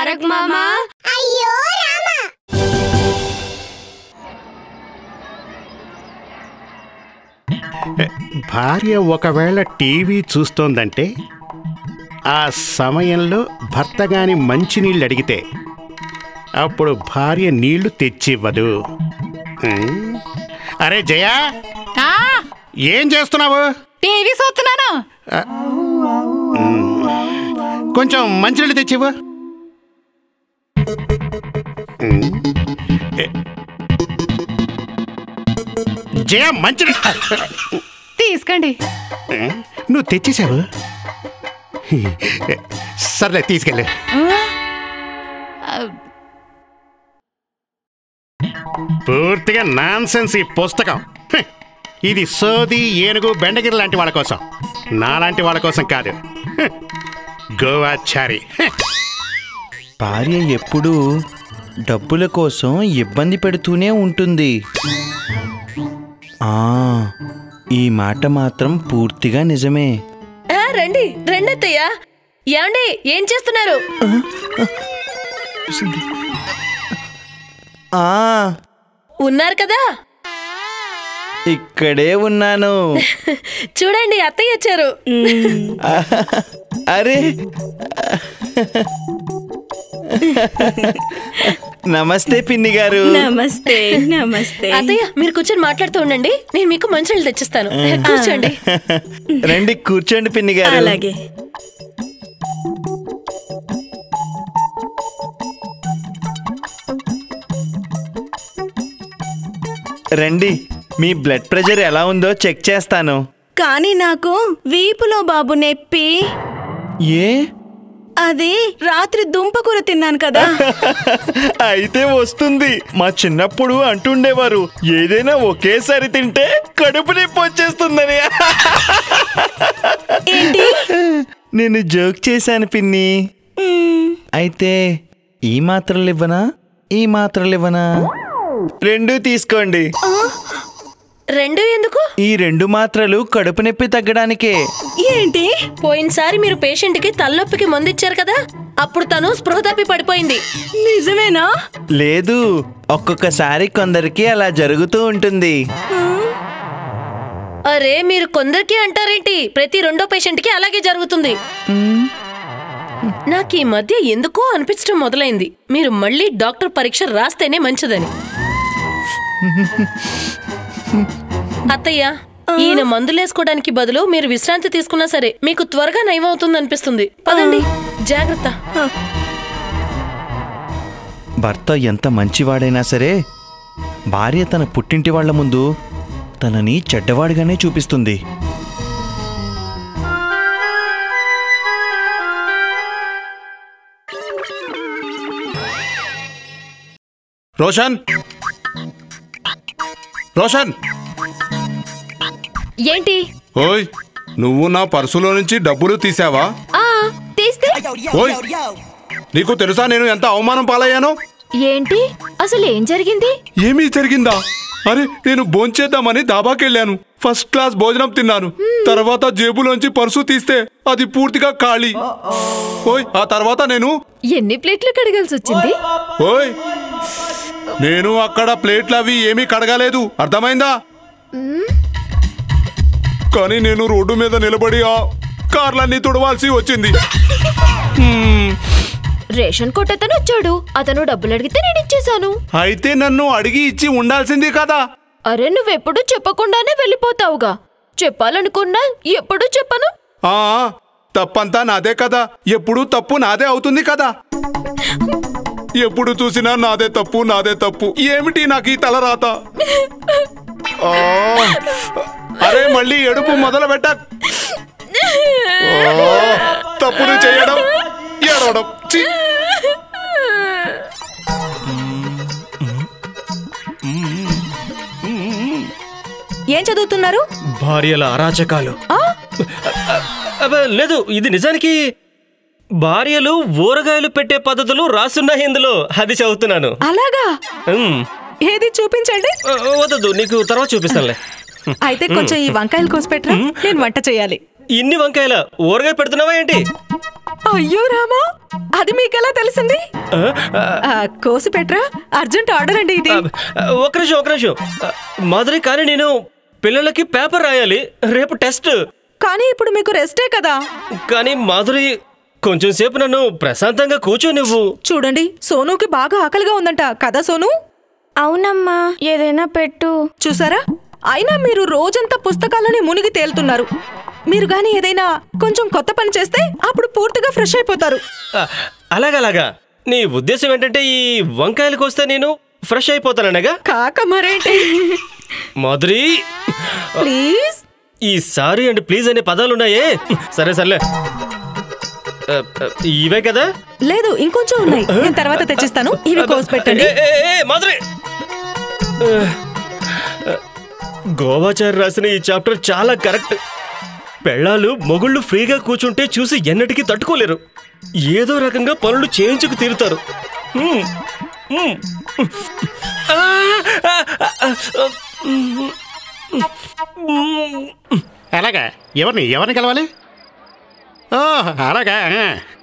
తారక్ మామా అయ్యో రామా భార్య ఒకవేళ టీవీ చూస్తోందంటే ఆ సమయంలో భర్త గాని మంచినీళ్ళు అడిగితే అప్పుడు భార్య నీళ్లు తెచ్చివ్వదు ఉం? అరే జయా ఆ, ఏం చేస్తున్నావు టీవీ చూస్తున్నాను కొంచెం మంచినీళ్ళు తెచ్చివ్వు ఉం? ఏ- జయ మంచినీళ్ళు తీసుకోండి నువ్వు తెచ్చేసావు సర్లే తీసుకెళ్ళి ఆ, పూర్తిగా నాన్సెన్స్ ఈ పుస్తకం హ్. ఇది సోది ఏనుగు బెండగిరి లాంటి వాళ్ళ కోసం నాలాంటి వాళ్ళ కోసం కాదు హ్. గోవాచారి హ్. భార్య ఎప్పుడూ డబ్బుల కోసం ఇబ్బంది పెడుతూనే ఉంటుంది ఆ ఈ మాట మాత్రం పూర్తిగా నిజమే ఆ, రండి రండి అత్తయ్య ఏమండి ఏం చేస్తున్నారు ఆ ఉన్నారు కదా ఇక్కడే ఉన్నాను చూడండి అత్తయ్య వచ్చారు అరే నమస్తే పిన్ని గారు నమస్తే నమస్తే అత్తయ్య మీరు కూర్చొని మాట్లాడుతూ ఉండండి నేను మీకు మంచినీళ్ళు తెచ్చిస్తాను కూర్చోండి రండి కూర్చోండి పిన్ని గారు అలాగే రండి మీ బ్లడ్ ప్రెషర్ ఎలా ఉందో చెక్ చేస్తాను కానీ నాకు వీపులో బాబు నొప్పి ఏ అది రాత్రి దుంపకూర తిన్నాను కదా అయితే వస్తుంది మా చిన్నప్పుడు అంటుండేవారు ఏదైనా ఒకేసారి తింటే కడుపు నొప్పి వచ్చేస్తుందని ఏంటి నేను జోక్ చేశాను పిన్ని మ్మ్. అయితే ఈ మాత్రలు ఇవ్వనా ఈ మాత్రలు ఇవ్వనా రెండు తీసుకోండి రెండు ఎందుకు ఈ రెండు మాత్రలు కడుపు నొప్పి తగ్గడానికే ఏంటి పోయినసారి మీరు పేషెంట్ కి తలనొప్పికి మందు ఇచ్చారు కదా అప్పుడు తను స్పృహ తప్పి పడిపోయింది నిజమేనా లేదు ఒక్కొక్కసారి కొందరికి అలా జరుగుతూ ఉంటుంది అరే మీరు కొందరికి అంటారేంటి ప్రతి రెండో పేషెంట్ కి అలాగే జరుగుతుంది నాకు ఈ మధ్య ఎందుకో అనిపించడం మొదలైంది మీరు మళ్ళీ డాక్టర్ పరీక్ష రాస్తేనే మంచిదని అత్తయ్య ఈయన మందులేసుకోవడానికి బదులు మీరు విశ్రాంతి తీసుకున్నా సరే మీకు త్వరగా నయమవుతుంది అనిపిస్తుంది పదండి జాగ్రత్త భర్త ఎంత మంచివాడైనా సరే భార్య తన పుట్టింటి వాళ్ళ ముందు తనని చెడ్డవాడిగానే చూపిస్తుంది రోషన్ రోషన్ ఏంటి ఓయ్ నువ్వు నా పర్సులో నుంచి డబ్బులు తీసావా ఆ తీస్తే ఓయ్ నీకు తెలుసా నేను ఎంత అవమానం పాలయ్యానో ఏంటి అసలు ఏం జరిగింది ఏమీ జరిగిందా అరే నేను భోంచేద్దామని దాబాకెళ్ళాను ఫస్ట్ క్లాస్ భోజనం తిన్నాను తర్వాత జేబులోంచి పర్సు తీస్తే అది పూర్తిగా ఖాళీ ఓయ్ ఆ తర్వాత నేను ఎన్ని ప్లేట్లు కడగాల్సి వచ్చింది ఓయ్ నేను అక్కడ ప్లేట్లు అవి ఏమీ కడగలేదు అర్థమైందా కానీ నేను రోడ్డు మీద నిలబడి ఆ కార్లన్నీ తుడవాల్సి వచ్చింది హ్మ్, రేషన్ కొట్టతను వచ్చాడు అతను డబ్బులు అడిగితే నేను ఇచ్చేశాను అయితే నన్ను అడిగి ఇచ్చి ఉండాల్సింది కదా అరే నువ్వెప్పుడు చెప్పకుండానే వెళ్ళిపోతావుగా చెప్పాలనుకున్నా ఎప్పుడు చెప్పను ఆ తప్పంతా నాదే కదా ఎప్పుడు తప్పు నాదే అవుతుంది కదా ఎప్పుడు చూసినా నాదే తప్పు నాదే తప్పు ఏమిటి నాకు ఈ తలరాత ఆ, అరే మళ్ళీ ఎడుపు మొదలు పెట్ట తప్పులు చేయడం ఏడవడం ఛీ! ఏం చదువుతున్నారు భార్యల అరాచకాలు అబ్బ, లేదు ఇది నిజానికి భార్యలు ఊరగాయలు పెట్టే పద్ధతులు రాసున్నాయి ఇందులో అది చదువుతున్నాను అలాగా ఉమ్. ఏది చూపించండి ఆ, వద్దదు నీకు తర్వాత చూపిస్తానులే అయితే కొంచెం ఈ వంకాయలు కోసి పెట్టరా నేను వంట చేయాలి ఇన్ని వంకాయల ఊరగాయ పెడుతున్నావా ఏంటి అయ్యో రామా అది మీకెలా తెలిసింది ఆ, ఆ, ఆ, కోసి పెట్రా అర్జెంట్ ఆర్డర్ అండి ఇది ఆ, ఒక నిమిషం ఒక నిమిషం ఆ, మాధురి కానీ నేను పిల్లలకి పేపర్ రాయాలి రేపు టెస్ట్ కానీ ఇప్పుడు మీకు రెస్టే కదా కానీ మాధురి కొంచెం సేపు నన్ను ప్రశాంతంగా కూర్చో నువ్వు చూడండి సోనుకి బాగా ఆకలిగా ఉందంట కదా సోను అవునమ్మా ఏదైనా పెట్టు చూసారా అయినా మీరు రోజంతా పుస్తకాలని మునిగి తేలుతున్నారు మీరు గాని ఏదైనా కొంచెం కొత్త పని చేస్తే అప్పుడు పూర్తిగా ఫ్రెష్ అయిపోతారు ఆ, అలాగలాగా నీ ఉద్దేశం ఏంటంటే ఈ వంకాయలకు వస్తే నేను ఫ్రెష్ అయిపోతాననగా కాక మరేంటి మాధురి ప్లీజ్ ఈ సారీ అండ్ ప్లీజ్ అనే పదాలు ఉన్నాయే సరే సర్లే ఆ, ఆ, ఇవే కదా లేదు ఇంకొంచెం ఉన్నాయి నేను తర్వాత తెచ్చిస్తాను ఇవి కోసి పెట్టండి ఏ, ఏ, ఏ, మాధురి ఆ, ఆ, గోవాచారి రాసిన ఈ చాప్టర్ చాలా కరెక్ట్ పెళ్ళాలు మొగుళ్ళు ఫ్రీగా కూర్చుంటే చూసి ఎన్నటికీ తట్టుకోలేరు ఏదో రకంగా పనులు చేయించుకు తీరుతారు హ్మ్, హ్మ్. ఆ, ఆ, ఆ, ఆ, అలాగా ఎవరిని ఎవరిని కలవాలి ఓ అలాగా ఆ.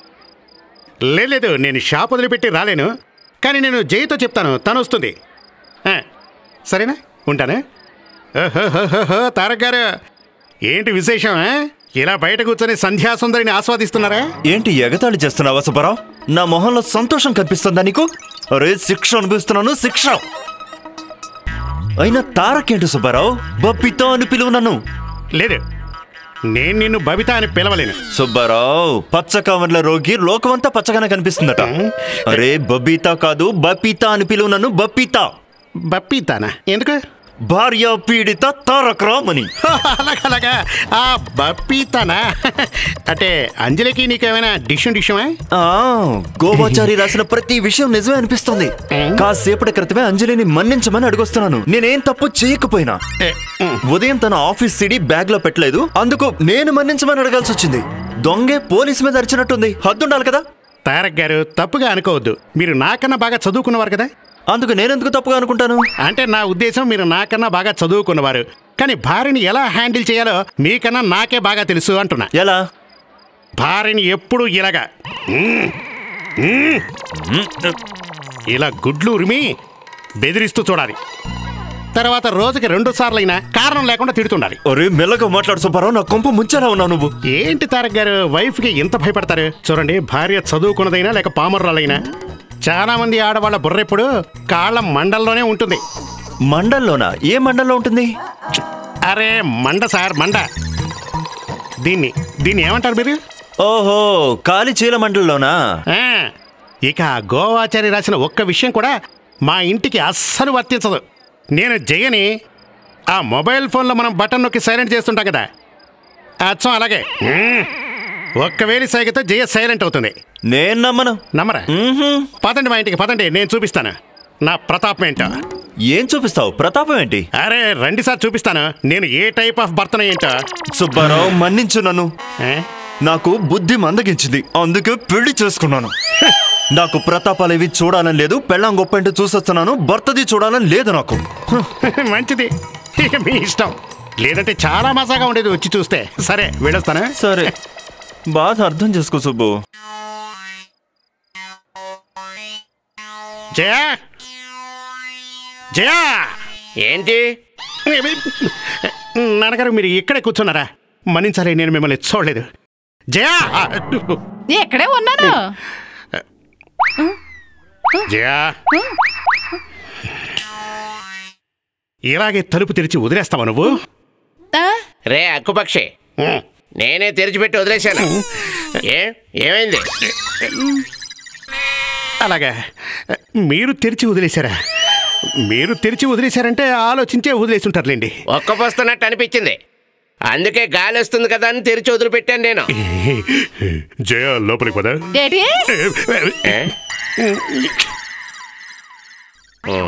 లేదు లేదు నేను షాప్ వదిలిపెట్టి రాలేను కానీ నేను జైతో చెప్తాను తను వస్తుంది ఆ, సరేనా ఉంటాను ఓహోహోహోహో, తారక్ గారు ఏంటి విశేషం ఆ? ఇలా బయట కూర్చొని సంధ్యాసుందరిని ఆస్వాదిస్తున్నారా ఏంటి ఎగతాళి చేస్తున్నావా సుబ్బారావు నా మొహంలో సంతోషం కనిపిస్తుందా నీకు అరే శిక్ష అనుభవిస్తున్నాను శిక్ష అయినా తారకేంటి సుబ్బారావు బబ్బితో అని పిలువు నన్ను లేదు నేను నిన్ను బబిత అని పిలవలేను సుబ్బారావు పచ్చ కవర్ల రోగి లోకమంతా పచ్చగానే కనిపిస్తుందట అరే బబీతా కాదు బపీతా అని పిలువు నన్ను బప్పీతా బప్పీతానా ఎందుకు భార్య పీడిత తారక రామని అలాగా అలాగా ఆ బప్పీతానా అంటే అంజలికి నీకేమైనా డిషం డిషమా ఆ గోవాచారి రాసిన ప్రతి విషయం నిజమే అనిపిస్తుంది కాసేపటి క్రితమే అంజలిని మన్నించమని అడుగొస్తున్నాను నేనేం తప్పు చేయకపోయినా ఏ, ఉమ్. ఉదయం తన ఆఫీస్ సిడి బ్యాగ్ లో పెట్టలేదు అందుకు నేను మన్నించమని అడగాల్సి వచ్చింది దొంగే పోలీస్ మీద అరిచినట్టుంది హద్దుండాలి కదా తారక్ గారు తప్పుగా అనుకోవద్దు మీరు నాకన్నా బాగా చదువుకున్నవారు కదా అందుకు నేనెందుకు తప్పుగా అనుకుంటాను అంటే నా ఉద్దేశం మీరు నాకన్నా బాగా చదువుకున్నవారు కానీ భార్యని ఎలా హ్యాండిల్ చేయాలో మీకన్నా నాకే బాగా తెలుసు అంటున్నా ఎలా భార్యని ఎప్పుడు ఇలాగా మ్మ్. మ్మ్. ఇలా గుడ్లు ఉరిమి బెదిరిస్తూ చూడాలి తర్వాత రోజుకి రెండు సార్లైనా కారణం లేకుండా తిడుతుండాలి ఒరే మెల్లగా మాట్లాడు సుబ్బారావు నా కొంపు ముంచేలా ఉన్నావు నువ్వు ఏంటి తారక్ గారు వైఫ్కి ఎంత భయపడతారు చూడండి భార్య చదువుకున్నదైనా లేక పామర్రాలైనా చాలా మంది ఆడవాళ్ళ బుర్రెప్పుడు కాళ్ళ మండల్లోనే ఉంటుంది మండల్లోనా ఏ మండల్లో ఉంటుంది అరే మండ సార్ మండ దీన్ని దీన్ని ఏమంటారు మీరు ఓహో కాలి చీల మండల్లోనా ఆ, ఇక ఆ గోవాచారి రాసిన ఒక్క విషయం కూడా మా ఇంటికి అస్సలు వర్తించదు నేను జయని ఆ మొబైల్ ఫోన్లో మనం బటన్ నొక్కి సైలెంట్ చేస్తుంటాం కదా అచ్చం అలాగే మ్మ్. ఒక్క వేలి సైగతో జయ సైలెంట్ అవుతుంది నేను నమ్మను నమ్మరా మ్మ్హ్మ్. పదండి మా ఇంటికి పదండి నేను చూపిస్తాను నా ప్రతాపం ఏంటో ఏం చూపిస్తావు ప్రతాపం ఏంటి అరే రండి సార్ చూపిస్తాను నేను ఏ టైప్ ఆఫ్ భర్తన ఏంటో సుబ్బారావు మన్నించు నన్ను ఏ? నాకు బుద్ధి మందగించింది అందుకే పెళ్లి చేసుకున్నాను నాకు ప్రతాపాలేవి చూడాలని లేదు పెళ్ళాం గొప్ప అంటే చూసొస్తున్నాను భర్తది చూడాలని లేదు నాకు మంచిది ఇక మీ ఇష్టం లేదంటే చాలా మజాగా ఉండేది వచ్చి చూస్తే సరే వెళ్ళొస్తాను సరే బాధ అర్థం చేసుకో సుబ్బు జయా జయా ఏంటి నాన్నగారు మీరు ఇక్కడే కూర్చున్నారా మన్నించాలి నేను మిమ్మల్ని చూడలేదు జయా ఎక్కడే ఉన్నాను జయా ఇలాగే తలుపు తెరిచి వదిలేస్తావా నువ్వు ఆ? రే అక్కుపక్షి ఉం. నేనే తెరిచిపెట్టి వదిలేశాను ఏ ఏమైంది అలాగా మీరు తెరిచి వదిలేశారా మీరు తెరిచి వదిలేశారంటే ఆలోచించే వదిలేసి ఉంటారులేండి ఒక్కపోస్తున్నట్టు అనిపించింది అందుకే గాలి వస్తుంది కదా అని తెరిచి వదిలిపెట్టాను నేను జయ లోపలికి పద ఏంటి ఏ? ఉం.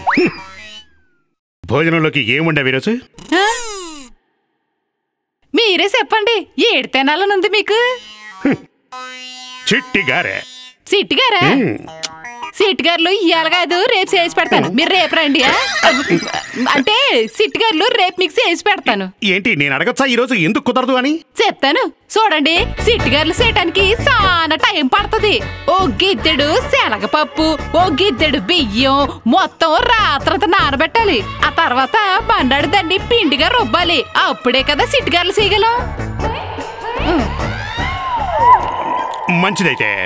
భోజనంలోకి ఏముండవు ఈరోజు ఆ? మీ మీరే చెప్పండి ఏడు తినాలనుంది మీకు చిట్టి గారే సిట్టి గారా సిట్టి గారులు ఇవాళ కాదు రేపు చేసి పెడతాను మీరు రేపు రండి ఆ? అంటే సిట్టి గారులు రేపు మీకు చేసి పెడతాను ఏంటి నేను అడగచ్చా ఈరోజు ఎందుకు కుదరదు అని చెప్తాను చూడండి సిట్టి గారులు చేయటానికి చాలా టైం పడుతుంది ఓ గిద్దెడు శనగపప్పు ఓ గిద్దెడు బియ్యం మొత్తం రాత్రంతా నానబెట్టాలి ఆ తర్వాత బండాడు దాన్ని పిండిగా రుబ్బాలి అప్పుడే కదా సిట్టి గారులు చేయగలం మంచిదైతే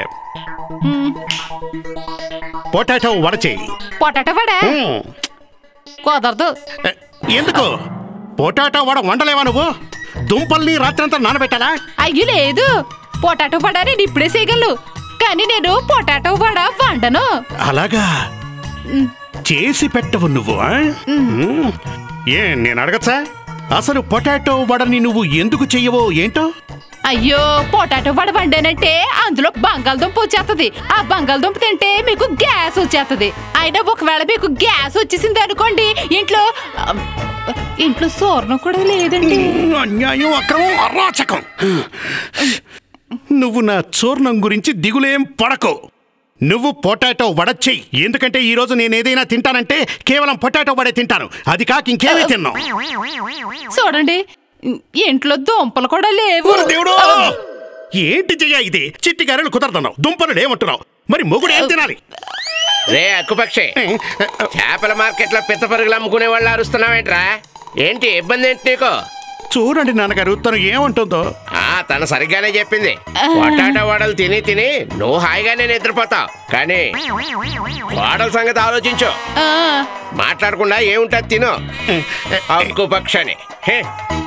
పొటాటో వడ చెయ్యి పొటాటో వడ మ్మ్. కుదరదు ఎ, ఎందుకు పొటాటో వడ వండలేవా నువ్వు దుంపల్ని రాత్రంతా నానబెట్టాలా అయ్యి లేదు పొటాటో వడ నేను ఇప్పుడే చేయగలను కానీ నేను పొటాటో వడ వండను అలాగా చేసి పెట్టవు నువ్వు ఆ? మ్మ్. ఏ నేను అడగచ్చా అసలు పొటాటో వడని నువ్వు ఎందుకు చెయ్యవో ఏంటో అయ్యో పొటాటో వడ వండానంటే అందులో బంగాళదుంప వచ్చేస్తుంది ఆ బంగాళదుంప తింటే మీకు గ్యాస్ వచ్చేస్తుంది అయినా ఒకవేళ మీకు గ్యాస్ వచ్చేసింది అనుకోండి ఇంట్లో ఆ, ఇంట్లో సోర్ణం కూడా లేదండి అన్యాయం అక్రమం అరాచకం నువ్వు నా చూర్ణం గురించి దిగులేం పడకు నువ్వు పొటాటో వడ చెయ్యి ఎందుకంటే ఈ రోజు నేను ఏదైనా తింటానంటే కేవలం పొటాటో వడే తింటాను అది కాక ఇంకేమీ తిన్నాం చూడండి ఇంట్లో దుంపలు కూడా లేవు దేవుడు ఏంటి చెయ్య ఇది చిట్టి గారెలు కుదరదన్నావు దుంపలు ఏమంటున్నావు మరి మొగుడు ఏం తినాలి రే అక్కుపక్షి చేపల మార్కెట్లో పిత్త పరుగులు అమ్ముకునే వాళ్ళు అరుస్తున్నావేంట్రా ఏంటి ఇబ్బంది ఏంటి నీకు చూడండి నాన్నగారు తను ఏమంటుందో ఆ తను సరిగ్గానే చెప్పింది పొటాటో వడలు తిని తిని నువ్వు హాయిగానే నిద్రపోతావు కానీ వాడల సంగతి ఆలోచించు ఆ, మాట్లాడకుండా ఏముంటుంది తిను అక్కు పక్షని హే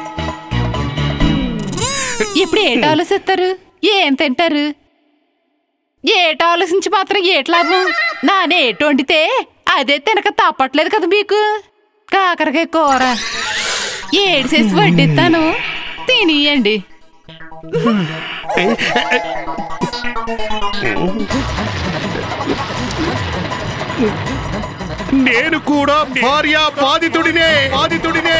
ఇప్పుడు ఏట ఆలోచిస్తారు ఏం తింటారు ఏట ఆలోచించి మాత్రం ఏట లాభం నానే ఏటు వండితే అదే తినక తప్పట్లేదు కదా మీకు కాకరకాయ కూర ఏడు చేసి వడ్డిస్తాను తినియండి నేను కూడా భార్య బాధితుడినే బాధితుడినే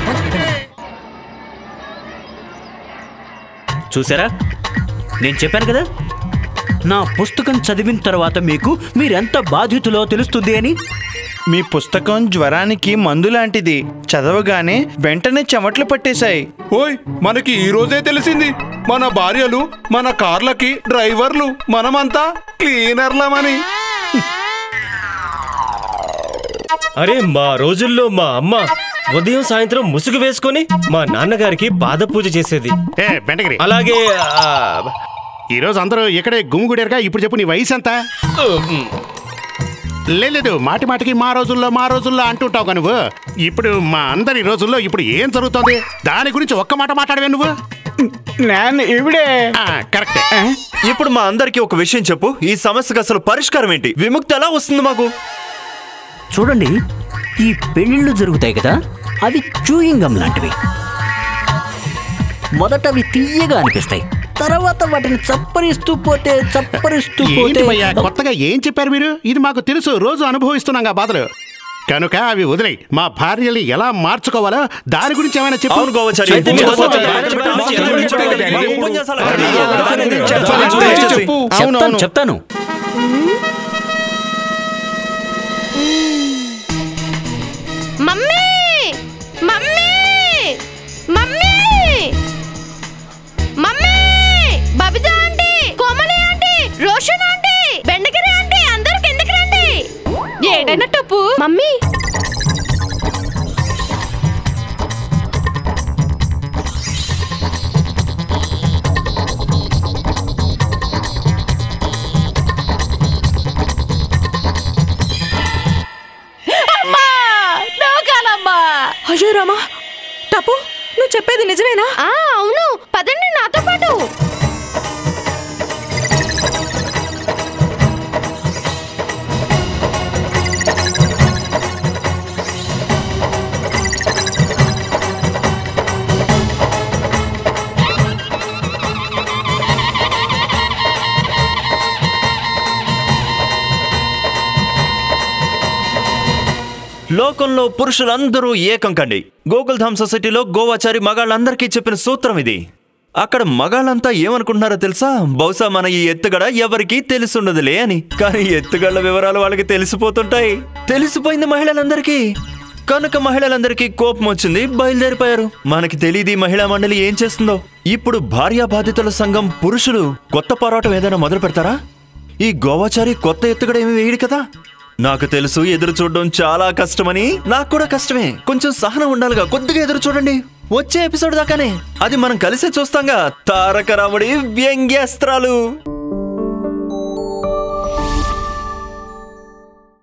చూసారా నేను చెప్పాను కదా నా పుస్తకం చదివిన తర్వాత మీకు మీరెంత బాధితులో తెలుస్తుంది అని మీ పుస్తకం జ్వరానికి మందు లాంటిది చదవగానే వెంటనే చెమట్లు పట్టేశాయి ఓయ్ మనకి ఈ రోజే తెలిసింది మన భార్యలు మన కార్లకి డ్రైవర్లు మనమంతా క్లీనర్లమని అరే మా రోజుల్లో మా అమ్మ ఉదయం సాయంత్రం ముసుగు వేసుకొని మా నాన్నగారికి పాద పూజ చేసేది ఏ బెండగిరి అలాగే ఆ, ఈ రోజు అందరూ ఇక్కడే గుమ్ముగుడారుగా ఇప్పుడు చెప్పు నీ వయసు ఎంత ఉమ్, లేదు మాటి మాటికి మా రోజుల్లో మా రోజుల్లో అంటుంటావు కదా నువ్వు ఇప్పుడు మా అందరి రోజుల్లో ఇప్పుడు ఏం జరుగుతోంది దాని గురించి ఒక్క మాట మాట్లాడవే నువ్వు నేను ఇవిడే ఆ, కరెక్టే ఇప్పుడు మా అందరికి ఒక విషయం చెప్పు ఈ సమస్యకు అసలు పరిష్కారం ఏంటి విముక్తి ఎలా వస్తుంది మాకు చూడండి ఈ పెళ్ళిళ్ళు జరుగుతాయి కదా అవి చూయింగం లాంటివి మొదట అవి తీయగా అనిపిస్తాయి తర్వాత వాటిని చప్పరిస్తూ పోతే చప్పరిస్తూ ఏంటి పోతే భయ్యా కొత్తగా ఏం చెప్పారు మీరు ఇది మాకు తెలుసు రోజు అనుభవిస్తున్నాం ఆ బాధలు కనుక అవి వదిలేయి మా భార్యలు ఎలా మార్చుకోవాలో దాని గురించి ఏమైనా చెప్పు అవును గోవచారి చెప్పు చెప్తాను చెప్తాను mummy mummy mummy mummy Babita aunty Komali aunty Roshan aunty Bendagiri aunty అందరు కిందకి రండి ఏడైనా టప్పు మమ్మీ అమ్మా నోకాలమ్మా అయ్యో రామా టపు నువ్వు చెప్పేది నిజమేనా ఆ అవును పదండి నాతో పాటు లోకంలో పురుషులందరూ ఏకం కండి గోకుల్ధామ్ సొసైటీలో గోవాచారి మగాళ్ళందరికీ చెప్పిన సూత్రం ఇది అక్కడ మగాళ్ళంతా ఏమనుకుంటున్నారో తెలుసా బహుశా మన ఈ ఎత్తుగడ ఎవరికీ తెలిసుండదులే అని కానీ ఎత్తుగళ్ళ వివరాలు వాళ్ళకి తెలిసిపోతుంటాయి తెలిసిపోయింది మహిళలందరికీ కనుక మహిళలందరికీ కోపం వచ్చింది బయలుదేరిపోయారు మనకి తెలియదు ఈ మహిళా మండలి ఏం చేస్తుందో ఇప్పుడు భార్యా బాధితుల సంఘం పురుషులు కొత్త పోరాటం ఏదైనా మొదలు పెడతారా ఈ గోవాచారి కొత్త ఎత్తుగడ ఏమి వేయడు కదా నాకు తెలుసు ఎదురు చూడడం చాలా కష్టమని నాకు కూడా కష్టమే కొంచెం సహనం ఉండాలిగా కొద్దిగా ఎదురు చూడండి వచ్చే ఎపిసోడ్ దాకానే అది మనం కలిసే చూస్తాంగా తారక రాముడి వ్యంగ్యాస్త్రాలు